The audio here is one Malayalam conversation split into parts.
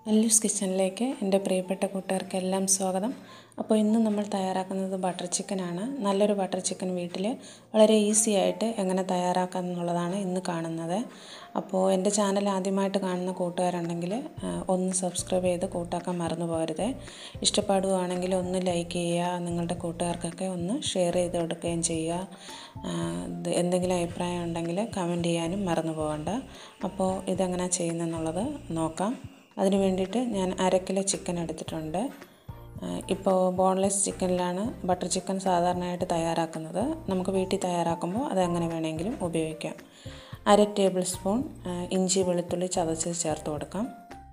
എല്ലൂസ് കിച്ചണിലേക്ക് എൻ്റെ പ്രിയപ്പെട്ട കൂട്ടുകാർക്കെല്ലാം സ്വാഗതം അപ്പോൾ ഇന്ന് നമ്മൾ തയ്യാറാക്കുന്നത് ബട്ടർ ചിക്കനാണ് നല്ലൊരു ബട്ടർ ചിക്കൻ വീട്ടിൽ വളരെ ഈസി ആയിട്ട് എങ്ങനെ തയ്യാറാക്കാം എന്നുള്ളതാണ് ഇന്ന് കാണുന്നത് അപ്പോൾ എൻ്റെ ചാനൽ ആദ്യമായിട്ട് കാണുന്ന കൂട്ടുകാരുണ്ടെങ്കിൽ ആ, ഒന്ന് സബ്സ്ക്രൈബ് ചെയ്ത് കൂട്ടാക്കാൻ മറന്നു പോകരുത് ഇഷ്ടപ്പെടുകയാണെങ്കിൽ ഒന്ന് ലൈക്ക് ചെയ്യുക നിങ്ങളുടെ കൂട്ടുകാർക്കൊക്കെ ഒന്ന് ഷെയർ ചെയ്ത് കൊടുക്കുകയും ചെയ്യുക ആ, ഇത് എന്തെങ്കിലും അഭിപ്രായം ഉണ്ടെങ്കിൽ കമൻറ്റ് ചെയ്യാനും മറന്നു പോകണ്ട അപ്പോൾ ഇതെങ്ങനെ ചെയ്യുന്നതെന്നുള്ളത് നോക്കാം അതിന് വേണ്ടിയിട്ട് ഞാൻ അര കിലോ ചിക്കൻ എടുത്തിട്ടുണ്ട് ഇപ്പോൾ ബോൺലെസ് ചിക്കനിലാണ് ബട്ടർ ചിക്കൻ സാധാരണയായിട്ട് തയ്യാറാക്കുന്നത് നമുക്ക് വീട്ടിൽ തയ്യാറാക്കുമ്പോൾ അതെങ്ങനെ വേണമെങ്കിലും ഉപയോഗിക്കാം അര ടേബിൾ സ്പൂൺ ആ, ഇഞ്ചി വെളുത്തുള്ളി ചതച്ചത് ചേർത്ത് കൊടുക്കാം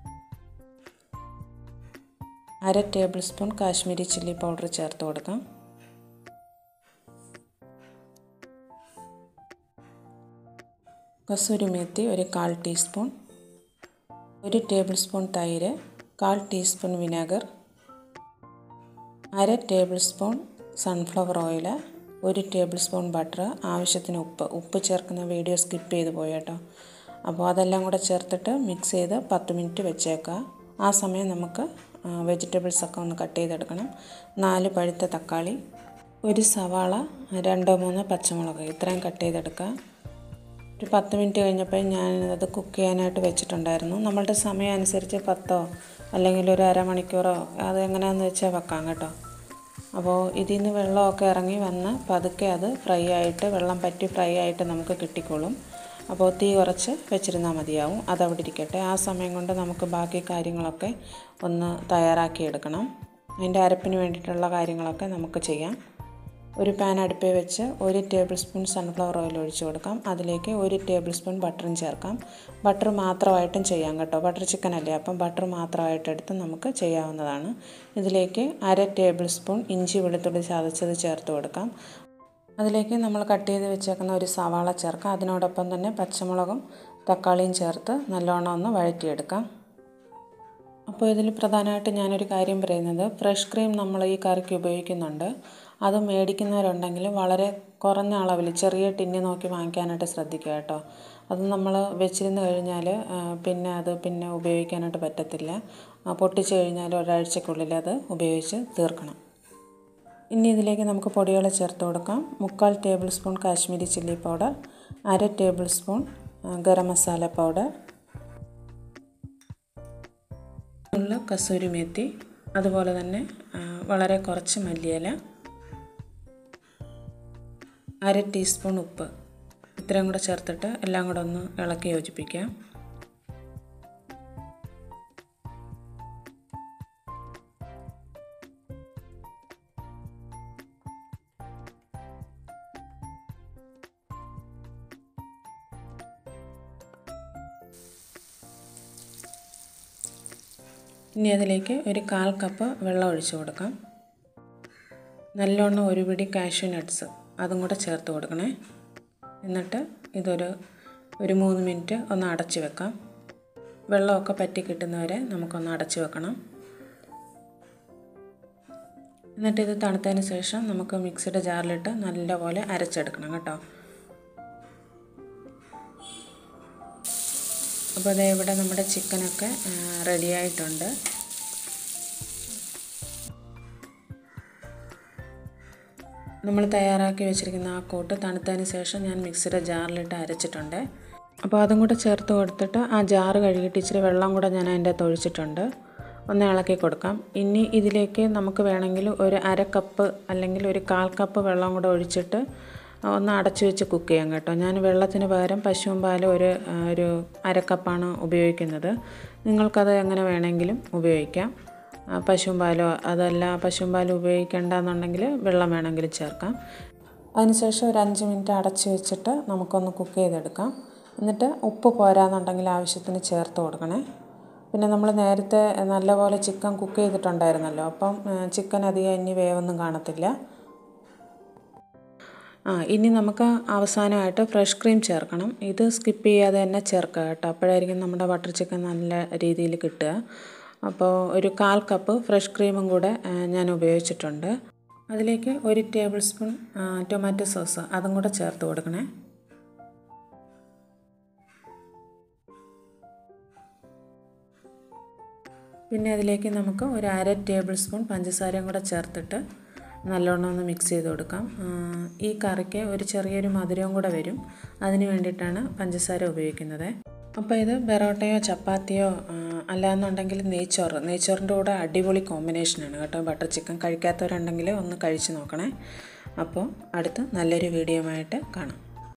അര tablespoon Kashmiri chilli powder ചേർത്ത് കൊടുക്കാം കസൂരി മേത്തി ഒരു കാൽ ടീസ്പൂൺ ഒരു ടേബിൾ സ്പൂൺ തൈര് കാൽ ടീസ്പൂൺ വിനാഗർ അര ടേബിൾ സ്പൂൺ സൺഫ്ലവർ ഓയിൽ ഒരു ടേബിൾ സ്പൂൺ ബട്ടർ ആവശ്യത്തിന് ഉപ്പ് ഉപ്പ് ചേർക്കുന്ന വീഡിയോ സ്കിപ്പ് ചെയ്ത് പോയി കേട്ടോ അപ്പോൾ അതെല്ലാം കൂടെ ചേർത്തിട്ട് മിക്സ് ചെയ്ത് പത്ത് മിനിറ്റ് വെച്ചേക്കുക ആ സമയം നമുക്ക് വെജിറ്റബിൾസ് ഒക്കെ ഒന്ന് കട്ട് ചെയ്തെടുക്കണം നാല് പഴുത്ത തക്കാളി ഒരു സവാള രണ്ടോ മൂന്നോ പച്ചമുളക് ഇത്രയും കട്ട് ചെയ്തെടുക്കുക ഒരു പത്ത് മിനിറ്റ് കഴിഞ്ഞപ്പോൾ ഞാൻ അത് കുക്ക് ചെയ്യാനായിട്ട് വെച്ചിട്ടുണ്ടായിരുന്നു നമ്മളുടെ സമയം അനുസരിച്ച് പത്തോ അല്ലെങ്കിൽ ഒരു അരമണിക്കൂറോ അത് എങ്ങനെയാണെന്ന് വെച്ചാൽ വെക്കാം കേട്ടോ അപ്പോൾ ഇതിൽ നിന്ന് വെള്ളമൊക്കെ ഇറങ്ങി വന്ന് പതുക്കെ അത് ഫ്രൈ ആയിട്ട് വെള്ളം പറ്റി ഫ്രൈ ആയിട്ട് നമുക്ക് കിട്ടിക്കോളും അപ്പോൾ തീ കുറച്ച് വെച്ചിരുന്നാൽ മതിയാവും അതവിടെ ഇരിക്കട്ടെ ആ സമയം കൊണ്ട് നമുക്ക് ബാക്കി കാര്യങ്ങളൊക്കെ ഒന്ന് തയ്യാറാക്കി എടുക്കണം അതിൻ്റെ അരപ്പിന് വേണ്ടിയിട്ടുള്ള കാര്യങ്ങളൊക്കെ നമുക്ക് ചെയ്യാം ഒരു പാൻ അടുപ്പിൽ വെച്ച് ഒരു ടേബിൾ സ്പൂൺ സൺഫ്ലവർ ഓയിൽ ഒഴിച്ച് കൊടുക്കാം അതിലേക്ക് ഒരു ടേബിൾ സ്പൂൺ ബട്ടറും ചേർക്കാം ബട്ടർ മാത്രമായിട്ടും ചെയ്യാം കേട്ടോ ബട്ടർ ചിക്കൻ അല്ലേ അപ്പം ബട്ടർ മാത്രമായിട്ട് എടുത്ത് നമുക്ക് ചെയ്യാവുന്നതാണ് ഇതിലേക്ക് അര ടേബിൾ സ്പൂൺ ഇഞ്ചി വെളുത്തുള്ളി ചതച്ചത് ചേർത്ത് കൊടുക്കാം അതിലേക്ക് നമ്മൾ കട്ട് ചെയ്ത് വെച്ചേക്കുന്ന ഒരു സവാള ചേർക്കാം അതിനോടൊപ്പം തന്നെ പച്ചമുളകും തക്കാളിയും ചേർത്ത് നല്ലോണം ഒന്ന് വഴറ്റിയെടുക്കാം അപ്പോൾ ഇതിൽ പ്രധാനമായിട്ട് ഞാനൊരു കാര്യം പറയുന്നത് ഫ്രഷ് ക്രീം നമ്മൾ ഈ കറിക്ക് ഉപയോഗിക്കുന്നുണ്ട് അത് മേടിക്കുന്നവരുണ്ടെങ്കിൽ വളരെ കുറഞ്ഞ അളവിൽ ചെറിയ ടിന്ന് നോക്കി വാങ്ങിക്കാനായിട്ട് ശ്രദ്ധിക്കുക കേട്ടോ അത് നമ്മൾ വെച്ചിരുന്ന് കഴിഞ്ഞാൽ ആ, പിന്നെ അത് പിന്നെ ഉപയോഗിക്കാനായിട്ട് പറ്റത്തില്ല ആ, പൊട്ടിച്ച് കഴിഞ്ഞാൽ ഒരാഴ്ചക്കുള്ളിൽ അത് ഉപയോഗിച്ച് തീർക്കണം ഇനി ഇതിലേക്ക് നമുക്ക് പൊടികൾ ചേർത്ത് കൊടുക്കാം മുക്കാൽ tablespoon Kashmiri chilli powder അര ടേബിൾ സ്പൂൺ ആ, ഗരം മസാല പൗഡർ ഉള്ള കസൂരി മേത്തി അതുപോലെ തന്നെ ആ, വളരെ കുറച്ച് മല്ലിയില അര ടീസ്പൂൺ ഉപ്പ് ഇത്രയും കൂടെ ചേർത്തിട്ട് എല്ലാം കൂടെ ഒന്ന് ഇളക്കി യോജിപ്പിക്കാം ഇനി അതിലേക്ക് ഒരു കാൽ കപ്പ് വെള്ളം ഒഴിച്ച് കൊടുക്കാം നല്ലോണം ഒരു പിടി കാഷ്യൂ നട്ട്സ് അതും കൂടെ ചേർത്ത് കൊടുക്കണേ എന്നിട്ട് ഇതൊരു ഒരു മൂന്ന് മിനിറ്റ് ഒന്ന് അടച്ച് വെക്കാം വെള്ളമൊക്കെ പറ്റി കിട്ടുന്നവരെ നമുക്കൊന്ന് അടച്ച് വെക്കണം എന്നിട്ട് ഇത് തണുത്തതിന് ശേഷം നമുക്ക് മിക്സിയുടെ ജാറിലിട്ട് നല്ലപോലെ അരച്ചെടുക്കണം കേട്ടോ അപ്പോൾ അതേ ഇവിടെ നമ്മുടെ ചിക്കനൊക്കെ റെഡി ആയിട്ടുണ്ട് നമ്മൾ തയ്യാറാക്കി വെച്ചിരിക്കുന്ന ആ കൂട്ട് തണുത്തതിന് ശേഷം ഞാൻ മിക്സിയുടെ ജാറിലിട്ട് അരച്ചിട്ടുണ്ട് അപ്പോൾ അതും കൂടെ ചേർത്ത് കൊടുത്തിട്ട് ആ ജാറ് കഴുകിയിട്ട് ഇച്ചിരി വെള്ളം കൂടെ ഞാൻ അതിൻ്റെ അകത്ത് ഒഴിച്ചിട്ടുണ്ട് ഒന്ന് ഇളക്കി കൊടുക്കാം ഇനി ഇതിലേക്ക് നമുക്ക് വേണമെങ്കിൽ ഒരു അര കപ്പ് അല്ലെങ്കിൽ ഒരു കാൽ കപ്പ് വെള്ളം കൂടെ ഒഴിച്ചിട്ട് ഒന്ന് അടച്ചു വെച്ച് കുക്ക് ചെയ്യാം കേട്ടോ ഞാൻ വെള്ളത്തിന് പകരം പശുവും പാലും ഒരു ആ, ഒരു അര കപ്പാണ് ഉപയോഗിക്കുന്നത് നിങ്ങൾക്കത് എങ്ങനെ വേണമെങ്കിലും ഉപയോഗിക്കാം ആ, പശുവും പാലോ അതല്ല പശുവും പാലും ഉപയോഗിക്കേണ്ടെന്നുണ്ടെങ്കിൽ വെള്ളം വേണമെങ്കിൽ ചേർക്കാം അതിനുശേഷം ഒരു അഞ്ച് മിനിറ്റ് അടച്ച് വെച്ചിട്ട് നമുക്കൊന്ന് കുക്ക് ചെയ്തെടുക്കാം എന്നിട്ട് ഉപ്പ് പോരാന്നുണ്ടെങ്കിൽ ആവശ്യത്തിന് ചേർത്ത് കൊടുക്കണേ പിന്നെ നമ്മൾ നേരത്തെ നല്ലപോലെ ചിക്കൻ കുക്ക് ചെയ്തിട്ടുണ്ടായിരുന്നല്ലോ അപ്പം ചിക്കൻ അധികം ഇനി വേവൊന്നും കാണത്തില്ല ആ ഇനി നമുക്ക് അവസാനമായിട്ട് ഫ്രഷ് ക്രീം ചേർക്കണം ഇത് സ്കിപ്പ് ചെയ്യാതെ തന്നെ ചേർക്കുക കേട്ടോ അപ്പോഴായിരിക്കും നമ്മുടെ ബട്ടർ ചിക്കൻ നല്ല രീതിയിൽ കിട്ടുക അപ്പോൾ ഒരു കാൽ കപ്പ് ഫ്രഷ് ക്രീമും കൂടെ ആ, ഞാൻ ഉപയോഗിച്ചിട്ടുണ്ട് അതിലേക്ക് ഒരു ടേബിൾ സ്പൂൺ ടൊമാറ്റോ സോസ് അതും കൂടെ ചേർത്ത് കൊടുക്കണേ പിന്നെ അതിലേക്ക് നമുക്ക് ഒരു അര ടേബിൾ സ്പൂൺ പഞ്ചസാരയും കൂടെ ചേർത്തിട്ട് നല്ലോണം ഒന്ന് മിക്സ് ചെയ്ത് കൊടുക്കാം ഈ കറിക്ക് ഒരു ചെറിയൊരു മധുരവും കൂടെ വരും അതിന് വേണ്ടിയിട്ടാണ് പഞ്ചസാര ഉപയോഗിക്കുന്നത് അപ്പോൾ ഇത് ബെറോട്ടയോ ചപ്പാത്തിയോ അല്ലാന്നുണ്ടെങ്കിൽ നെയ്ച്ചോറ് നെയ്ച്ചോറിൻ്റെ കൂടെ അടിപൊളി കോമ്പിനേഷനാണ് കേട്ടോ ബട്ടർ ചിക്കൻ കഴിക്കാത്തവരുണ്ടെങ്കിൽ ഒന്ന് കഴിച്ച് നോക്കണേ അപ്പോൾ അടുത്ത് നല്ലൊരു വീഡിയോ ആയിട്ട് കാണാം